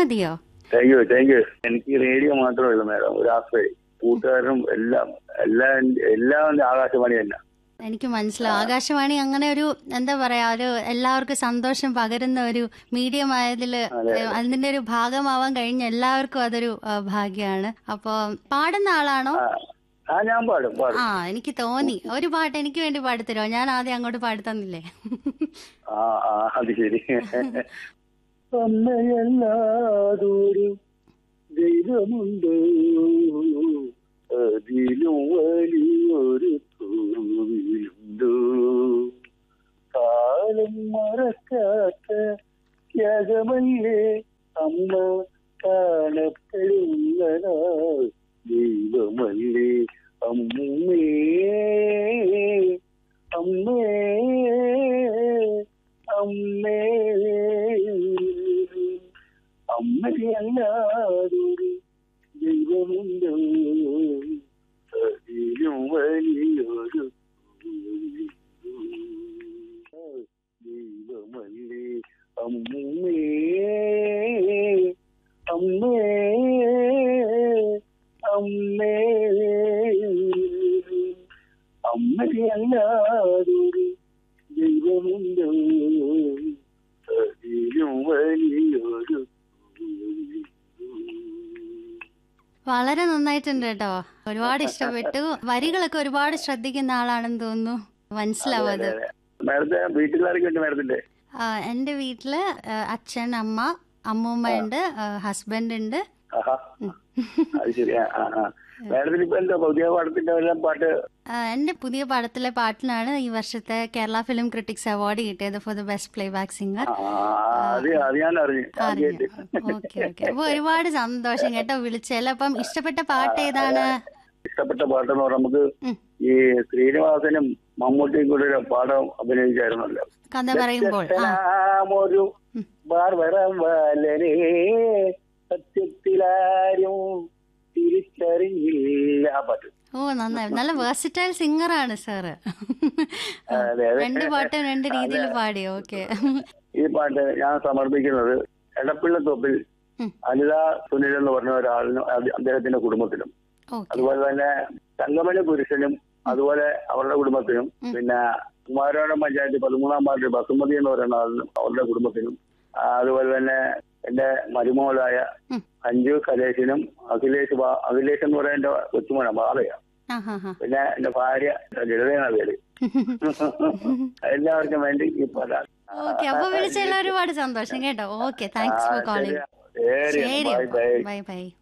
മതിയോ thank you thank you എനിക്ക് radio മാത്രമല്ല മാഡം ഒരു ആശ്രയം കൂട്ടുകാരും എല്ലാം എല്ലാം എല്ലാം ആകാശവാണി തന്നെ എനിക്ക് മനസ്സിലാവും ആകാശവാണി അങ്ങനെ ഒരു എന്താ പറയാ ഒരു എല്ലാവർക്കും സന്തോഷം പകരുന്ന ഒരു മീഡിയം ആയതില് അതിന്റെ ഒരു ഭാഗമാവാൻ കഴിഞ്ഞ എല്ലാവർക്കും അതൊരു ആ, ഭാഗ്യമാണ് അപ്പൊ പാടുന്ന ആളാണോ ആ, ആ ഞാൻ പാടും പാടും ആ എനിക്ക് തോന്നി ഒരു പാട്ട് എനിക്ക് വേണ്ടി പാടിത്തരോ ഞാൻ ആദ്യം അങ്ങോട്ട് പാടിത്തന്നില്ലേ ആ ആ അത് ശരി അമ്മയല്ലാതൊരു ദൈവമുണ്ടോ അതിലും വലിയൊരു കോവിലുണ്ടോ കാലം മറക്കാത്ത ത്യാഗമല്ലേ അമ്മ കാണപ്പെടുന്ന നാൾ ദൈവമല്ലേ അമ്മേ അമ്മേ അമ്മേ അമ്മയല്ലാതൊരു ദൈവമുണ്ടോ അതിലും വലിയൊരു ദൈവമല്ലേ അമ്മേ അമ്മേ അമ്മേ അമ്മയല്ലാതൊരു ദൈവമുണ്ടോ അതിലും വലിയൊരു വളരെ നന്നായിട്ടുണ്ട് കേട്ടോ ഒരുപാട് ഇഷ്ടപ്പെട്ടു വരികളൊക്കെ ഒരുപാട് ശ്രദ്ധിക്കുന്ന ആളാണെന്ന് തോന്നുന്നു മനസ്സിലാവും അത് മാഡത്തെ വീട്ടിലാരൊക്കെ ഉണ്ട് മാഡത്തിന്റെ ആ, എന്റെ വീട്ടില് ആ, അച്ഛൻ അമ്മ അമ്മൂമ്മ ഉണ്ട് ഹസ്ബൻഡ് ഉണ്ട് ആഹാ അത് ശരി ആ ആ ആ മാഡത്തിന് ഇപ്പൊ എന്താ പുതിയ പാടത്തിന്റെ എല്ലാം പാട്ട് ആ, എന്റെ പുതിയ പടത്തിലെ പാട്ടിനാണ് ഈ വർഷത്തെ കേരള ഫിലിം ക്രിട്ടിക്സ് അവാർഡ് കിട്ടിയത് for the best playback singer ആ അത് അത് ഞാൻ അറിഞ്ഞു ആദ്യമായിട്ട് ഓക്കെ ഓക്കെ അപ്പൊ ഒരുപാട് സന്തോഷം കേട്ടോ വിളിച്ചല്ലോ അപ്പം ഇഷ്ടപ്പെട്ട പാട്ട് ഏതാണ് ഇഷ്ടപ്പെട്ട പാട്ടെന്ന് പറഞ്ഞാൽ നമുക്ക് ഉം. ഈ ശ്രീനിവാസനും മമ്മൂട്ടിയും കൂടെ ഒരു പാഠം അഭിനയിച്ചായിരുന്നല്ലോ കഥ പറയുമ്പോൾ ആ ഒരു ബാർവരം വാലനേ സത്യത്തിലാരും തിരിച്ചറിയില്ല ആ പാട്ട് ഓ നന്നായി നല്ല വേഴ്സിറ്റൈൽ സിംഗർ ആണ് സാറ് അതെ, അതെ. രണ്ട് പാട്ടും രണ്ട് രീതിയിൽ പാടി ഓക്കെ ഈ പാട്ട് ഞാൻ സമർപ്പിക്കുന്നത് എടപ്പിള്ളത്തോപ്പിൽ ഉം. അനിത സുനിൽ എന്ന് പറഞ്ഞ ഒരാളിനും അത് അദ്ദേഹത്തിന്റെ കുടുംബത്തിനും ഓക്കെ അതുപോലെ തന്നെ തങ്കമണി പുരുഷനും അതുപോലെ അവരുടെ കുടുംബത്തിനും പിന്നെ കുമാരോടം പഞ്ചായത്ത് പതിമൂന്നാം വാർഡ് ബസുമതി എന്ന് പറയുന്ന ആളിനും അവരുടെ കുടുംബത്തിനും ആ, അതുപോലെ തന്നെ എന്റെ മരുമോളായ ഉം. അഞ്ജു കലേഷിനും അഖിലേഷ് ബാ- അഖിലേഷ് എന്ന് പറയുന്ന എന്റെ കൊച്ചുമോനാ ബാലയാ ആ ഹാ ഹാ പിന്നെ എന്റെ ഭാര്യ ലളിതയാണ് പേര് എല്ലാവർക്കും വേണ്ടി ഈ പാട്ടാണ് ഓക്കെ അപ്പൊ വിളിച്ചതിൽ ഒരുപാട് സന്തോഷം കേട്ടോ ഓക്കെ താങ്ക്സ് ഫോർ കോളിംഗ് ശരി ശരി ബൈ ബൈ ബൈ ബൈ